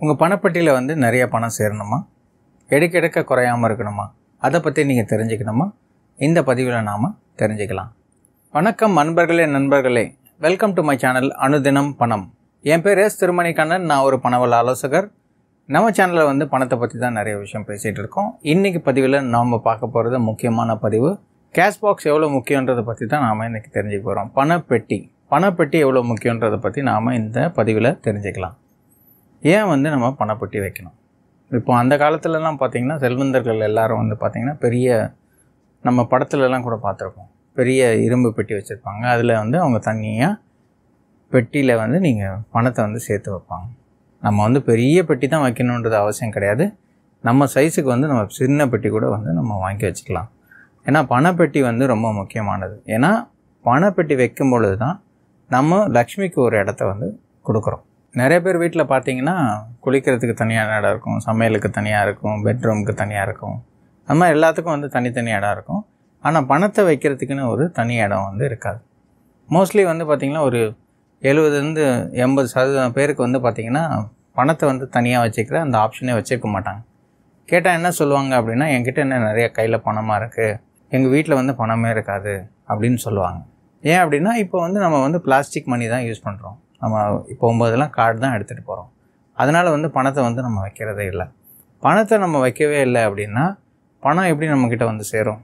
உங்கள் பணப்பட்டியில் வந்து நிறைய பணம் சேரணுமா எடுக்க எடுக்க குறையாமல் இருக்கணுமா அதை பற்றி நீங்கள் தெரிஞ்சுக்கணுமா இந்த பதிவில் நாம் தெரிஞ்சுக்கலாம் வணக்கம் நண்பர்களே நண்பர்களே வெல்கம் டு மை சேனல் அனுதினம் பணம் என் பேர் எஸ் திருமணிக்கண்ணன் நான் ஒரு பணவல் ஆலோசகர் நம்ம சேனலில் வந்து பணத்தை பற்றி தான் நிறைய விஷயம் பேசிகிட்டு இருக்கோம் இன்றைக்கி பதிவில் நாம் பார்க்க போகிறது முக்கியமான பதிவு கேஷ் பாக்ஸ் எவ்வளோ முக்கியன்றதை பற்றி தான் நாம் இன்றைக்கி தெரிஞ்சுக்க போகிறோம் பணப்பெட்டி பணப்பெட்டி எவ்வளோ முக்கியன்றதை பற்றி நாம் இந்த பதிவில் தெரிஞ்சுக்கலாம் ஏன் வந்து நம்ம பணப்பெட்டி வைக்கணும் இப்போ அந்த காலத்துலலாம் பார்த்திங்கன்னா செல்வந்தர்கள் எல்லாரும் வந்து பார்த்திங்கன்னா பெரிய நம்ம படத்துலலாம் கூட பார்த்துருப்போம் பெரிய இரும்பு பெட்டி வச்சுருப்பாங்க அதில் வந்து அவங்க தனியாக பெட்டியில் வந்து நீங்கள் பணத்தை வந்து சேர்த்து வைப்பாங்க நம்ம வந்து பெரிய பெட்டி தான் வைக்கணுன்றது அவசியம் கிடையாது நம்ம சைஸுக்கு வந்து நம்ம சின்ன பெட்டி கூட வந்து நம்ம வாங்கி வச்சுக்கலாம் ஏன்னா பணப்பெட்டி வந்து ரொம்ப முக்கியமானது ஏன்னா பணப்பெட்டி வைக்கும் பொழுது தான் நம்ம லக்ஷ்மிக்கு ஒரு இடத்த வந்து கொடுக்குறோம் நிறைய பேர் வீட்டில் பார்த்தீங்கன்னா குளிக்கிறதுக்கு தனியாக இடம் இருக்கும் சமையலுக்கு தனியாக இருக்கும் பெட்ரூமுக்கு தனியாக இருக்கும் அது மாதிரி எல்லாத்துக்கும் வந்து தனித்தனி இடம் இருக்கும் ஆனால் பணத்தை வைக்கிறதுக்குன்னு ஒரு தனி இடம் வந்து இருக்காது மோஸ்ட்லி வந்து பார்த்திங்கன்னா ஒரு எழுபதுலேருந்து எண்பது சதவீதம் பேருக்கு வந்து பார்த்திங்கன்னா பணத்தை வந்து தனியாக வச்சுக்கிற அந்த ஆப்ஷனே வச்சுருக்க மாட்டாங்க கேட்டால் என்ன சொல்லுவாங்க அப்படின்னா என்கிட்ட என்ன நிறைய கையில் பணமாக இருக்குது எங்கள் வீட்டில் வந்து பணமே இருக்காது அப்படின்னு சொல்லுவாங்க ஏன் அப்படின்னா இப்போ வந்து நம்ம வந்து பிளாஸ்டிக் மணி தான் யூஸ் பண்ணுறோம் நம்ம இப்போ போகும்போதெல்லாம் கார்டு தான் எடுத்துகிட்டு போகிறோம் அதனால் வந்து பணத்தை வந்து நம்ம வைக்கிறதே இல்லை பணத்தை நம்ம வைக்கவே இல்லை அப்படின்னா பணம் எப்படி நம்மக்கிட்ட வந்து சேரும்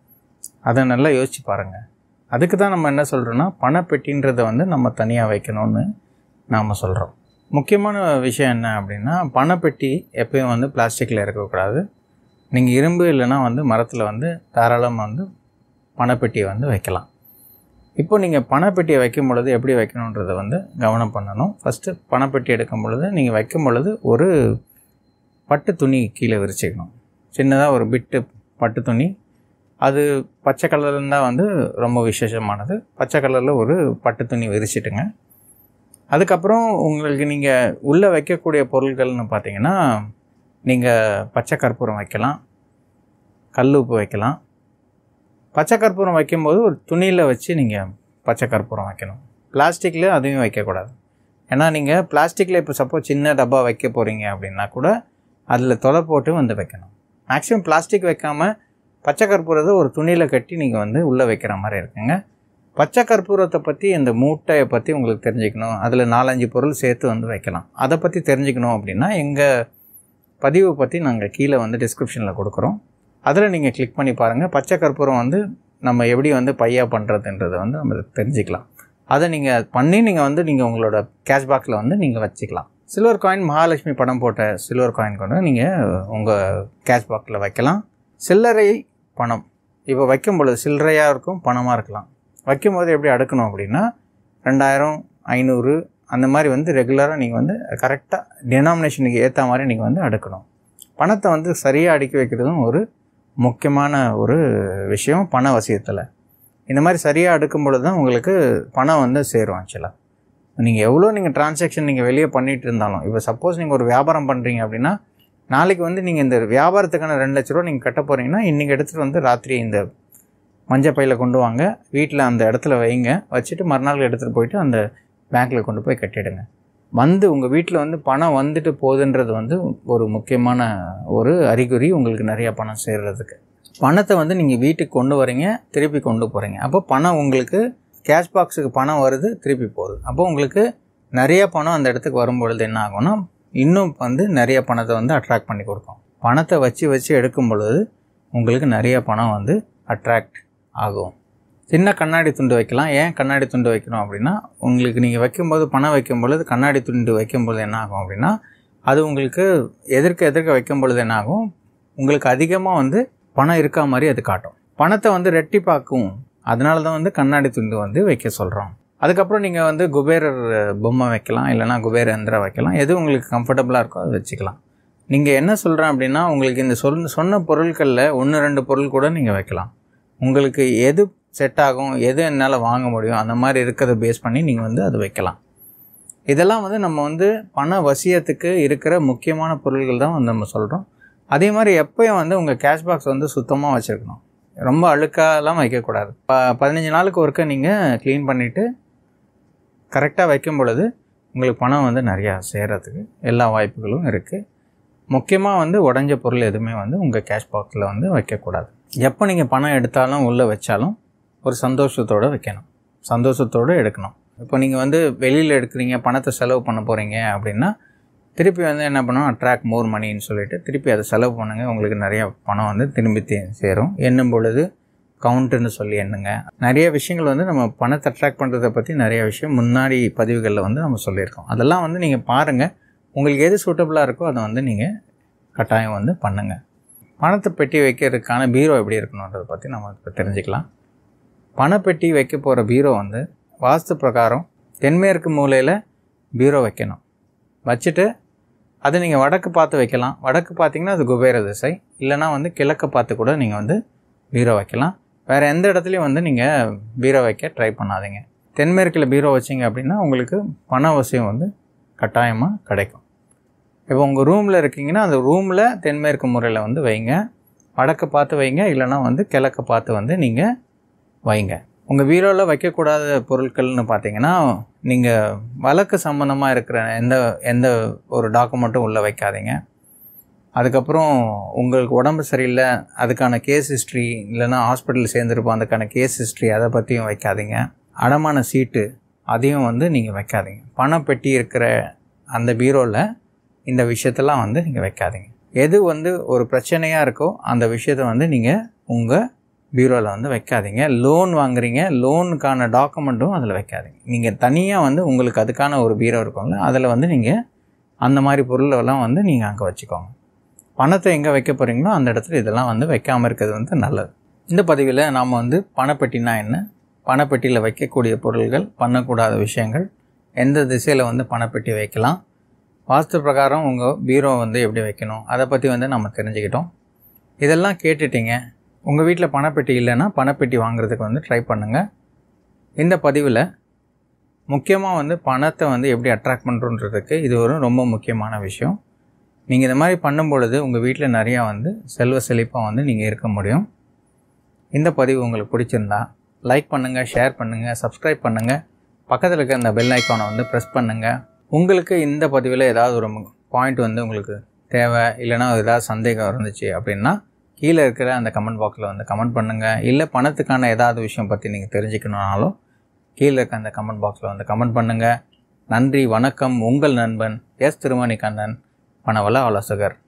அதை நல்லா யோசிச்சு பாருங்கள் அதுக்கு தான் நம்ம என்ன சொல்கிறோன்னா பணப்பெட்டின்றதை வந்து நம்ம தனியாக வைக்கணும்னு நாம் சொல்கிறோம் முக்கியமான விஷயம் என்ன அப்படின்னா பணப்பெட்டி எப்பயும் வந்து பிளாஸ்டிக்கில் இருக்கக்கூடாது நீங்கள் இரும்பு இல்லைன்னா வந்து மரத்தில் வந்து தாராளமாக வந்து பணப்பெட்டியை வந்து வைக்கலாம் இப்போ நீங்கள் பணப்பெட்டியை வைக்கும் பொழுது எப்படி வைக்கணுன்றதை வந்து கவனம் பண்ணணும் ஃபஸ்ட்டு பணப்பெட்டி எடுக்கும் பொழுது நீங்கள் வைக்கும் பொழுது ஒரு பட்டு துணி கீழே விரிச்சிக்கணும் சின்னதாக ஒரு பிட்டு பட்டு துணி அது பச்சை கலரில் இருந்தால் வந்து ரொம்ப விசேஷமானது பச்சை கலரில் ஒரு பட்டு துணி விரிச்சிட்டுங்க அதுக்கப்புறம் உங்களுக்கு நீங்கள் உள்ளே வைக்கக்கூடிய பொருட்கள்னு பார்த்தீங்கன்னா நீங்கள் பச்சை கற்பூரம் வைக்கலாம் கல் உப்பு வைக்கலாம் பச்சை கற்பூரம் வைக்கும்போது ஒரு துணியில் வச்சு நீங்கள் பச்சை கற்பூரம் வைக்கணும் பிளாஸ்டிக்கில் அதையும் வைக்கக்கூடாது ஏன்னா நீங்கள் பிளாஸ்டிக்கில் இப்போ சப்போஸ் சின்ன டப்பா வைக்க போகிறீங்க அப்படின்னா கூட அதில் தொலை போட்டு வந்து வைக்கணும் மேக்ஸிமம் பிளாஸ்டிக் வைக்காமல் பச்சை கற்பூரத்தை ஒரு துணியில் கட்டி நீங்கள் வந்து உள்ளே வைக்கிற மாதிரி இருக்குங்க பச்சை கற்பூரத்தை பற்றி இந்த மூட்டையை பற்றி உங்களுக்கு தெரிஞ்சுக்கணும் அதில் நாலஞ்சு பொருள் சேர்த்து வந்து வைக்கலாம் அதை பற்றி தெரிஞ்சுக்கணும் அப்படின்னா எங்கள் பதிவை பற்றி நாங்கள் கீழே வந்து டிஸ்கிரிப்ஷனில் கொடுக்குறோம் அதில் நீங்கள் கிளிக் பண்ணி பாருங்கள் பச்சை கற்பூரம் வந்து நம்ம எப்படி வந்து பையா பண்ணுறதுன்றதை வந்து நம்ம தெரிஞ்சுக்கலாம் அதை நீங்கள் பண்ணி நீங்கள் வந்து நீங்கள் உங்களோட கேஷ்பேக்கில் வந்து நீங்கள் வச்சுக்கலாம் சில்வர் காயின் மகாலட்சுமி படம் போட்ட சில்வர் காயின் கொண்டு நீங்கள் உங்கள் கேஷ்பேக்கில் வைக்கலாம் சில்லறை பணம் இப்போ வைக்கும் பொழுது சில்லறையாக இருக்கும் பணமாக இருக்கலாம் வைக்கும்போது எப்படி அடுக்கணும் அப்படின்னா ரெண்டாயிரம் ஐநூறு அந்த மாதிரி வந்து ரெகுலராக நீங்கள் வந்து கரெக்டாக டெனாமினேஷனுக்கு ஏற்ற மாதிரி நீங்கள் வந்து அடுக்கணும் பணத்தை வந்து சரியாக அடுக்கி வைக்கிறதும் ஒரு முக்கியமான ஒரு விஷயம் பண வசியத்தில் இந்த மாதிரி சரியாக அடுக்கும் பொழுது தான் உங்களுக்கு பணம் வந்து சேரும் ஆக்சுவலாக நீங்கள் எவ்வளோ நீங்கள் டிரான்சாக்ஷன் நீங்கள் வெளியே பண்ணிகிட்டு இருந்தாலும் இப்போ சப்போஸ் நீங்கள் ஒரு வியாபாரம் பண்ணுறீங்க அப்படின்னா நாளைக்கு வந்து நீங்கள் இந்த வியாபாரத்துக்கான ரெண்டு லட்ச ரூபா நீங்கள் கட்ட போகிறீங்கன்னா இன்றைக்கி எடுத்துகிட்டு வந்து ராத்திரி இந்த மஞ்சள் பையில் கொண்டு வாங்க வீட்டில் அந்த இடத்துல வைங்க வச்சுட்டு மறுநாள் எடுத்துகிட்டு போயிட்டு அந்த பேங்க்கில் கொண்டு போய் கட்டிடுங்க வந்து உங்கள் வீட்டில் வந்து பணம் வந்துட்டு போகுதுன்றது வந்து ஒரு முக்கியமான ஒரு அறிகுறி உங்களுக்கு நிறையா பணம் சேர்றதுக்கு பணத்தை வந்து நீங்கள் வீட்டுக்கு கொண்டு வரீங்க திருப்பி கொண்டு போகிறீங்க அப்போ பணம் உங்களுக்கு கேஷ் பாக்ஸுக்கு பணம் வருது திருப்பி போகுது அப்போ உங்களுக்கு நிறைய பணம் அந்த இடத்துக்கு வரும்பொழுது என்ன ஆகும்னா இன்னும் வந்து நிறைய பணத்தை வந்து அட்ராக்ட் பண்ணி கொடுக்கும் பணத்தை வச்சு வச்சு எடுக்கும் பொழுது உங்களுக்கு நிறைய பணம் வந்து அட்ராக்ட் ஆகும் சின்ன கண்ணாடி துண்டு வைக்கலாம் ஏன் கண்ணாடி துண்டு வைக்கணும் அப்படின்னா உங்களுக்கு நீங்கள் வைக்கும்போது பணம் வைக்கும் பொழுது கண்ணாடி துண்டு வைக்கும்போது என்ன ஆகும் அப்படின்னா அது உங்களுக்கு எதிர்க்க எதிர்க்க வைக்கும் பொழுது என்ன ஆகும் உங்களுக்கு அதிகமாக வந்து பணம் இருக்கா மாதிரி அது காட்டும் பணத்தை வந்து ரெட்டிப்பாக்கும் அதனால தான் வந்து கண்ணாடி துண்டு வந்து வைக்க சொல்கிறோம் அதுக்கப்புறம் நீங்கள் வந்து குபேரர் பொம்மை வைக்கலாம் இல்லைனா குபேர எந்திரம் வைக்கலாம் எது உங்களுக்கு கம்ஃபர்டபுளாக இருக்கோ அதை வச்சுக்கலாம் நீங்கள் என்ன சொல்கிறேன் அப்படின்னா உங்களுக்கு இந்த சொல் சொன்ன பொருட்களில் ஒன்று ரெண்டு பொருள் கூட நீங்கள் வைக்கலாம் உங்களுக்கு எது செட் ஆகும் எது என்னால் வாங்க முடியும் அந்த மாதிரி இருக்கிறத பேஸ் பண்ணி நீங்கள் வந்து அது வைக்கலாம் இதெல்லாம் வந்து நம்ம வந்து பண வசியத்துக்கு இருக்கிற முக்கியமான பொருள்கள் தான் வந்து நம்ம சொல்கிறோம் அதே மாதிரி எப்பயும் வந்து உங்கள் கேஷ் பாக்ஸ் வந்து சுத்தமாக வச்சுருக்கணும் ரொம்ப அழுக்காலாம் வைக்கக்கூடாது ப பதினஞ்சு நாளுக்கு ஒருக்க நீங்கள் க்ளீன் பண்ணிவிட்டு கரெக்டாக வைக்கும் பொழுது உங்களுக்கு பணம் வந்து நிறையா சேர்கிறதுக்கு எல்லா வாய்ப்புகளும் இருக்குது முக்கியமாக வந்து உடஞ்ச பொருள் எதுவுமே வந்து உங்கள் கேஷ் பாக்ஸில் வந்து வைக்கக்கூடாது எப்போ நீங்கள் பணம் எடுத்தாலும் உள்ளே வச்சாலும் ஒரு சந்தோஷத்தோடு வைக்கணும் சந்தோஷத்தோடு எடுக்கணும் இப்போ நீங்கள் வந்து வெளியில் எடுக்கிறீங்க பணத்தை செலவு பண்ண போகிறீங்க அப்படின்னா திருப்பி வந்து என்ன பண்ணுவோம் அட்ராக்ட் மோர் மணின்னு சொல்லிட்டு திருப்பி அதை செலவு பண்ணுங்கள் உங்களுக்கு நிறைய பணம் வந்து திரும்பி தே- சேரும் எண்ணும் பொழுது கவுண்ட்டுன்னு சொல்லி எண்ணுங்க நிறைய விஷயங்கள் வந்து நம்ம பணத்தை அட்ராக்ட் பண்ணுறதை பற்றி நிறைய விஷயம் முன்னாடி பதிவுகளில் வந்து நம்ம சொல்லியிருக்கோம் அதெல்லாம் வந்து நீங்கள் பாருங்கள் உங்களுக்கு எது சூட்டபுளாக இருக்கோ அதை வந்து நீங்கள் கட்டாயம் வந்து பண்ணுங்கள் பணத்தை பெட்டி வைக்கிறதுக்கான பீரோ எப்படி இருக்கணுன்றதை பற்றி நம்ம இப்போ தெரிஞ்சுக்கலாம் பணப்பெட்டி வைக்க போகிற பீரோ வந்து வாஸ்து பிரகாரம் தென்மேற்கு மூலையில் பீரோ வைக்கணும் வச்சுட்டு அது நீங்கள் வடக்கு பார்த்து வைக்கலாம் வடக்கு பார்த்தீங்கன்னா அது குபேர திசை இல்லைனா வந்து கிழக்கு பார்த்து கூட நீங்கள் வந்து பீரோ வைக்கலாம் வேறு எந்த இடத்துலையும் வந்து நீங்கள் பீரோ வைக்க ட்ரை பண்ணாதீங்க தென்மேற்கில் பீரோ வச்சிங்க அப்படின்னா உங்களுக்கு பண அவசியம் வந்து கட்டாயமாக கிடைக்கும் இப்போ உங்கள் ரூமில் இருக்கீங்கன்னா அந்த ரூமில் தென்மேற்கு முறையில் வந்து வைங்க வடக்கு பார்த்து வைங்க இல்லைனா வந்து கிழக்கு பார்த்து வந்து நீங்கள் வைங்க உங்கள் பீரோவில் வைக்கக்கூடாத பொருட்கள்னு பார்த்தீங்கன்னா நீங்கள் வழக்கு சம்மந்தமாக இருக்கிற எந்த எந்த ஒரு டாக்குமெண்ட்டும் உள்ளே வைக்காதீங்க அதுக்கப்புறம் உங்களுக்கு உடம்பு சரியில்லை அதுக்கான கேஸ் ஹிஸ்ட்ரி இல்லைன்னா ஹாஸ்பிட்டல் சேர்ந்துருப்போம் அதுக்கான கேஸ் ஹிஸ்ட்ரி அதை பற்றியும் வைக்காதீங்க அடமான சீட்டு அதையும் வந்து நீங்கள் வைக்காதீங்க பணம் பெட்டி இருக்கிற அந்த பீரோவில் இந்த விஷயத்தெல்லாம் வந்து நீங்கள் வைக்காதீங்க எது வந்து ஒரு பிரச்சனையாக இருக்கோ அந்த விஷயத்தை வந்து நீங்கள் உங்கள் பீரோவில் வந்து வைக்காதீங்க லோன் வாங்குறீங்க லோனுக்கான டாக்குமெண்ட்டும் அதில் வைக்காதீங்க நீங்கள் தனியாக வந்து உங்களுக்கு அதுக்கான ஒரு பீரோ இருக்கும்ல அதில் வந்து நீங்கள் அந்த மாதிரி பொருளெல்லாம் வந்து நீங்கள் அங்கே வச்சுக்கோங்க பணத்தை எங்கே வைக்க போகிறீங்களோ அந்த இடத்துல இதெல்லாம் வந்து வைக்காமல் இருக்கிறது வந்து நல்லது இந்த பதிவில் நாம் வந்து பணப்பெட்டினா என்ன பணப்பெட்டியில் வைக்கக்கூடிய பொருள்கள் பண்ணக்கூடாத விஷயங்கள் எந்த திசையில் வந்து பணப்பெட்டி வைக்கலாம் வாஸ்து பிரகாரம் உங்கள் பீரோ வந்து எப்படி வைக்கணும் அதை பற்றி வந்து நம்ம தெரிஞ்சுக்கிட்டோம் இதெல்லாம் கேட்டுட்டீங்க உங்கள் வீட்டில் பணப்பெட்டி இல்லைன்னா பணப்பெட்டி வாங்குறதுக்கு வந்து ட்ரை பண்ணுங்கள் இந்த பதிவில் முக்கியமாக வந்து பணத்தை வந்து எப்படி அட்ராக்ட் பண்ணுறோன்றதுக்கு இது ஒரு ரொம்ப முக்கியமான விஷயம் நீங்கள் இந்த மாதிரி பண்ணும் பொழுது உங்கள் வீட்டில் நிறையா வந்து செல்வ செழிப்பாக வந்து நீங்கள் இருக்க முடியும் இந்த பதிவு உங்களுக்கு பிடிச்சிருந்தா லைக் பண்ணுங்கள் ஷேர் பண்ணுங்கள் சப்ஸ்கிரைப் பண்ணுங்கள் பக்கத்தில் இருக்க அந்த பெல் ஐக்கானை வந்து ப்ரெஸ் பண்ணுங்கள் உங்களுக்கு இந்த பதிவில் ஏதாவது ஒரு பாயிண்ட் வந்து உங்களுக்கு தேவை இல்லைனா ஏதாவது சந்தேகம் இருந்துச்சு அப்படின்னா கீழே இருக்கிற அந்த கமெண்ட் பாக்ஸில் வந்து கமெண்ட் பண்ணுங்கள் இல்லை பணத்துக்கான ஏதாவது விஷயம் பற்றி நீங்கள் தெரிஞ்சுக்கணுன்னாலும் கீழே இருக்க அந்த கமெண்ட் பாக்ஸில் வந்து கமெண்ட் பண்ணுங்கள் நன்றி வணக்கம் உங்கள் நண்பன் எஸ் திருமணி கண்ணன் பணவள ஆலோசகர்